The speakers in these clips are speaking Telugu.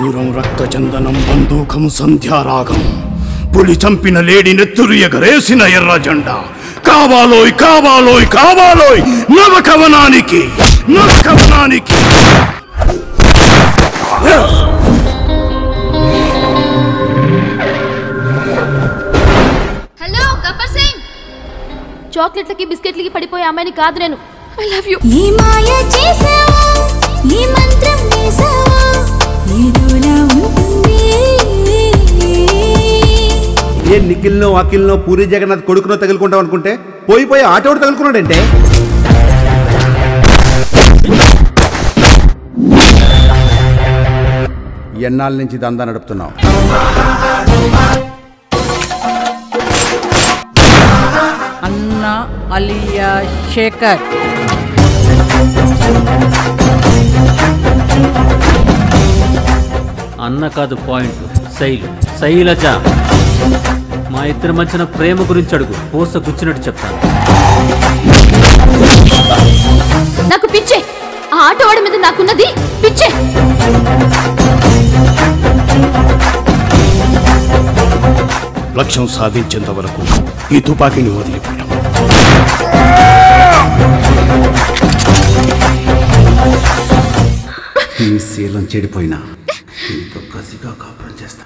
సింధూరం రక్తచందనం బందూకం సంధ్యారాగం పులి చంపిన లేడి నెత్తురు ఎగరేసిన ఎర్ర జెండా కావాలోయ్ కావాలోయ్ కావాలోయ్ నవకవనానికి నవకవనానికి హలో గబ్బర్ సింగ్ చాక్లెట్లకి బిస్కెట్లకి పడిపోయే అమ్మాయిని కాదు నేను ఐ లవ్ యూ ఈ మాయ చేసావా ఈ మంత్రం వేసావా ఏదోలా ఉంటుంది ఏ నిఖిల్నో అఖిల్నో పూరి జగన్నాథ్ కొడుకునో తగులుకుంటాం అనుకుంటే పోయి పోయి ఆటోడు తగులుకున్నాడంటే ఎన్నాళ్ళ నుంచి దందా నడుపుతున్నావు అన్న అలియా శేఖర్ అన్న కాదు పాయింట్ శైలు శైలజ మా ఇద్దరి మధ్యన ప్రేమ గురించి అడుగు పూస గుచ్చినట్టు చెప్తాను నాకు పిచ్చే ఆ ఆటో వాడి మీద నాకున్నది పిచ్చే లక్ష్యం సాధించేంత వరకు ఈ తుపాకీని వదిలిపెట్టం నీ శీలం చెడిపోయినా నీతో కసిగా కాపురం చేస్తా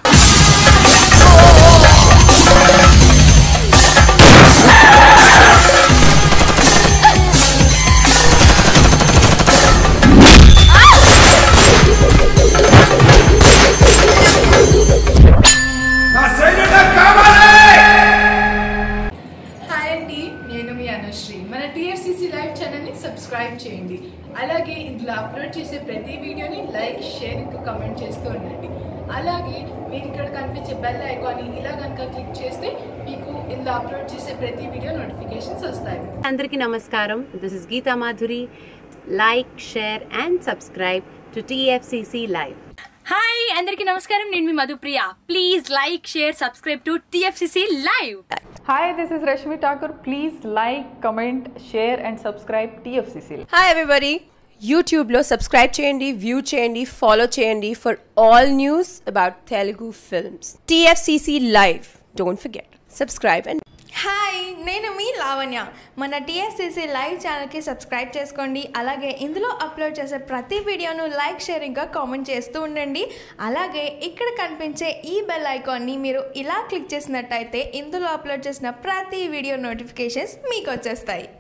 హాయ్ అండి నేను మీ అనుశ్రీ మన టీఎఫ్సిసి లైవ్ ఛానల్ని సబ్స్క్రైబ్ చేయండి అలాగే ఇందులో అప్లోడ్ చేసే ప్రతి వీడియోని లైక్ షేర్ ఇంకా కమెంట్ చేస్తూ ఉండండి అలాగే మీరు ఇక్కడ కనిపించే బెల్ ఐకాన్ని ఇలా కనుక క్లిక్ చేస్తే మీకు ఇందులో అప్లోడ్ చేసే ప్రతి వీడియో నోటిఫికేషన్స్ వస్తాయి అందరికీ నమస్కారం this is Geetha Madhuri like share and subscribe to TFCC live hi అందరికీ నమస్కారం నేను మీ Madhupriya please like share subscribe to TFCC live hi this is Rashmi Thakur please like comment share and subscribe TFCC hi everybody యూట్యూబ్లో సబ్స్క్రైబ్ చేయండి వ్యూ చేయండి ఫాలో చేయండి for all news about Telugu films TFCC live don't forget subscribe and hi నేను మీ లావణ్య మన టిఎఫ్సిసి లైవ్ ఛానల్కి సబ్స్క్రైబ్ చేసుకోండి అలాగే ఇందులో అప్లోడ్ చేసే ప్రతి వీడియోను లైక్ షేర్ ఇంకా కామెంట్ చేస్తూ ఉండండి అలాగే ఇక్కడ కనిపించే ఈ బెల్ ఐకాన్ని మీరు ఇలా క్లిక్ చేసినట్టయితే ఇందులో అప్లోడ్ చేసిన ప్రతి వీడియో నోటిఫికేషన్స్ మీకు వచ్చేస్తాయి